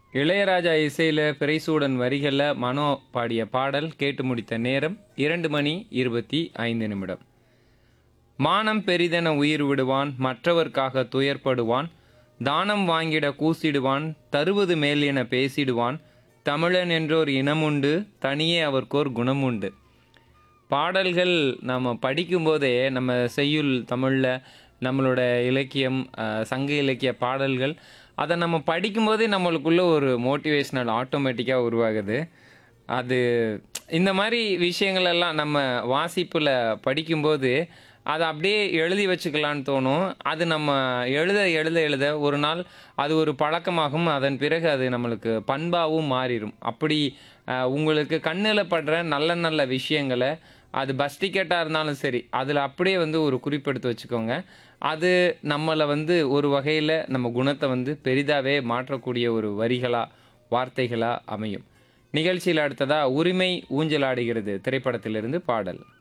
இளையராஜா இசையில் பிறைசூடன் வரிகளில் மனோ பாடிய பாடல் கேட்டு முடித்த நேரம் இரண்டு மணி இருபத்தி ஐந்து நிமிடம் மானம் பெரிதென உயிர் விடுவான் மற்றவர்க்காக துயர்ப்படுவான் தானம் வாங்கிட கூசிடுவான் தருவது மேல் என பேசிடுவான் தமிழன் என்றோர் இனமுண்டு தனியே அவர்க்கோர் குணமுண்டு பாடல்கள் நம்ம படிக்கும்போதே நம்ம செய்யுள் தமிழில் நம்மளோட இலக்கியம் அஹ், சங்க இலக்கிய பாடல்கள் அதை நம்ம படிக்கும்போதே நம்மளுக்குள்ள ஒரு மோட்டிவேஷ்னல் ஆட்டோமேட்டிக்காக உருவாகுது அது இந்த மாதிரி விஷயங்கள் எல்லாம் நம்ம வாசிப்பில் படிக்கும்போது அதை அப்படியே எழுதி வச்சுக்கலான்னு தோணும் அது நம்ம எழுத எழுத எழுத ஒரு நாள் அது ஒரு பழக்கமாகும் அதன் பிறகு அது நம்மளுக்கு பண்பாகவும் மாறிடும் அப்படி அஹ், உங்களுக்கு கண்ணில் படுற நல்ல நல்ல விஷயங்களை அது பஸ் டிக்கெட்டாக இருந்தாலும் சரி அதில் அப்படியே வந்து ஒரு குறிப்பெடுத்து வச்சுக்கோங்க அது நம்மளை வந்து ஒரு வகையில் நம்ம குணத்தை வந்து பெரிதாகவே மாற்றக்கூடிய ஒரு வரிகளாக வார்த்தைகளாக அமையும் நிகழ்ச்சியில் அடுத்ததாக உரிமை ஊஞ்சலாடுகிறது திரைப்படத்திலிருந்து பாடல்